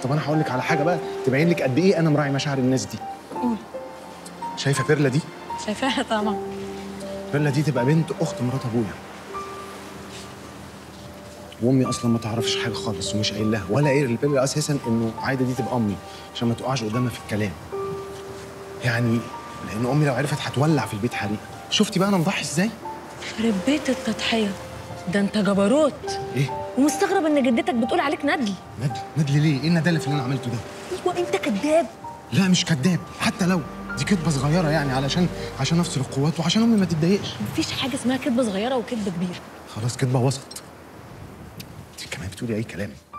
طب انا هقول لك على حاجه بقى تبين لك قد ايه انا مراعي مشاعر الناس دي قول شايفه بيرلا دي شايفاها طبعا بيرلا دي تبقى بنت اخت مرات ابويا وامي اصلا ما تعرفش حاجه خالص ومش قايل لها ولا قايل لبيرلا اساسا انه عايده دي تبقى امي عشان ما تقعش قدامها في الكلام يعني لان امي لو عرفت هتولع في البيت حريقه شفتي بقى انا مضحي ازاي خرب بيت التضحيه ده انت جبروت ايه ومستغرب ان جدتك بتقول عليك ندل ندل ندل ليه ايه الندالة في اللي انا عملته ده ايوه انت كذاب لا مش كذاب حتى لو دي كدبه صغيره يعني علشان عشان افصل القوات وعشان امي ما تتضايقش مفيش حاجه اسمها كذبه صغيره وكذبه كبيره خلاص كدبه وسط انت كمان بتقولي اي كلام